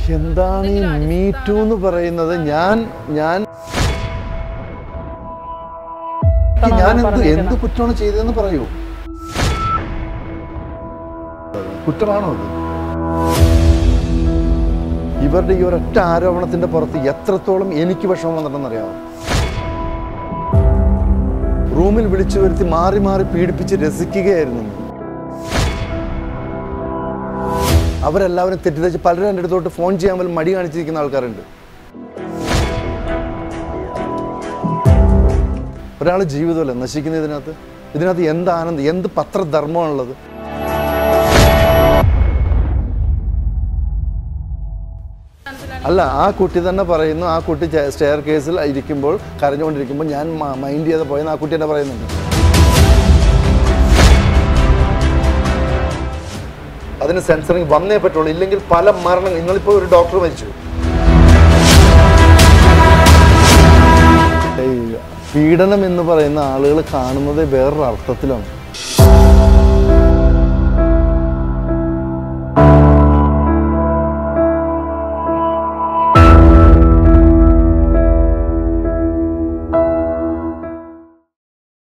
എന്താണ് ഈ മീറ്റു എന്ന് പറയുന്നത് ഞാൻ ഞാൻ ഞാൻ എന്ത് എന്ത് കുറ്റമാണ് ചെയ്തതെന്ന് പറയൂ കുറ്റമാണോ അത് ഇവരുടെ ഈ ഒരൊറ്റ ആരോപണത്തിന്റെ പുറത്ത് എത്രത്തോളം എനിക്ക് വിഷമം വന്നിട്ടുണ്ടെന്ന് അറിയാമോ റൂമിൽ വിളിച്ചു വരുത്തി മാറി മാറി പീഡിപ്പിച്ച് രസിക്കുകയായിരുന്നു അവരെല്ലാവരും തെറ്റിദ്ധരിച്ച് പലരും എൻ്റെ അടുത്തോട്ട് ഫോൺ ചെയ്യാൻ പോലും മടി കാണിച്ചിരിക്കുന്ന ആൾക്കാരുണ്ട് ഒരാൾ ജീവിതമല്ല നശിക്കുന്ന ഇതിനകത്ത് ഇതിനകത്ത് എന്ത് ആനന്ദം എന്ത് പത്രധർമ്മമാണുള്ളത് അല്ല ആ കുട്ടി തന്നെ പറയുന്നു ആ കുട്ടി സ്റ്റെയർ കേസിൽ ഇരിക്കുമ്പോൾ കരഞ്ഞുകൊണ്ടിരിക്കുമ്പോൾ ഞാൻ മൈൻഡ് ചെയ്ത് പോയെന്ന് ആ കുട്ടി തന്നെ പറയുന്നുണ്ട് അതിന് സെൻസറിങ് വന്നേ പറ്റുള്ളൂ ഇല്ലെങ്കിൽ പല മരണം നിങ്ങളിപ്പോൾ ഒരു ഡോക്ടർ മരിച്ചു ഈ പീഡനം എന്ന് പറയുന്ന ആളുകൾ കാണുന്നത് വേറൊരു അർത്ഥത്തിലാണ്